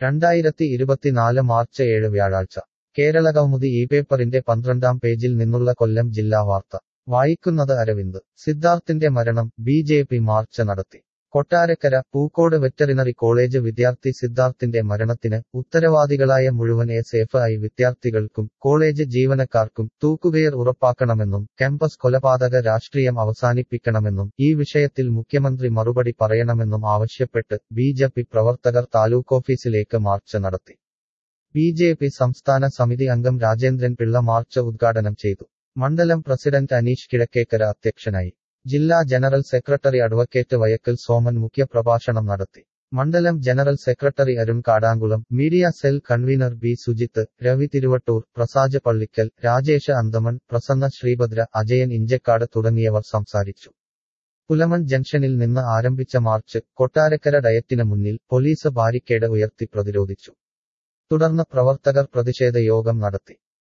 രണ്ടായിരത്തി ഇരുപത്തിനാല് മാർച്ച് ഏഴ് വ്യാഴാഴ്ച കേരള കൗമുദി ഈ പേപ്പറിന്റെ പന്ത്രണ്ടാം പേജിൽ നിന്നുള്ള കൊല്ലം ജില്ലാ വാർത്ത വായിക്കുന്നത് അരവിന്ദ് സിദ്ധാർത്ഥിന്റെ മരണം ബി ജെ പി മാർച്ച് നടത്തി കൊട്ടാരക്കര പൂക്കോട് വെറ്ററിനറി കോളേജ് വിദ്യാർത്ഥി സിദ്ധാർത്ഥിന്റെ മരണത്തിന് ഉത്തരവാദികളായ മുഴുവൻ എസ് എഫ് ഐ വിദ്യാർത്ഥികൾക്കും കോളേജ് ജീവനക്കാർക്കും തൂക്കുകയർ ഉറപ്പാക്കണമെന്നും ക്യാമ്പസ് കൊലപാതക രാഷ്ട്രീയം അവസാനിപ്പിക്കണമെന്നും ഈ വിഷയത്തിൽ മുഖ്യമന്ത്രി മറുപടി പറയണമെന്നും ആവശ്യപ്പെട്ട് ബി ജെ പി പ്രവർത്തകർ താലൂക്കോഫീസിലേക്ക് മാർച്ച് നടത്തി ബി ജെ പി സംസ്ഥാന സമിതി അംഗം രാജേന്ദ്രൻ പിള്ള മാർച്ച് ഉദ്ഘാടനം ചെയ്തു മണ്ഡലം പ്രസിഡന്റ് അനീഷ് കിഴക്കേക്കര അധ്യക്ഷനായി ജില്ലാ general secretary advocate Vayakkal Soman മുഖ്യപ്രഭാഷണം നടത്തി മണ്ഡലം general secretary Arun Kadankulam media cell convener B Sujith Ravi Thiruvattoor Prasaj Pallickal Rajesh Anthaman Prasanna Sreebhadra Ajayan Inchakkad തുടങ്ങിയവർ സംസാരിച്ചു പുലമൺ ജംഗ്ഷനിൽ നിന്ന് ആരംഭിച്ച മാർച്ച് കൊട്ടാരക്കര ഡയറ്റിന് മുന്നിൽ പോലീസ് ബാരിക്കേഡ് ഉയർത്തി പ്രതിരോധിച്ചു തുടർന്ന് പ്രവർത്തകർ പ്രതിഷേധ യോഗം നടത്തി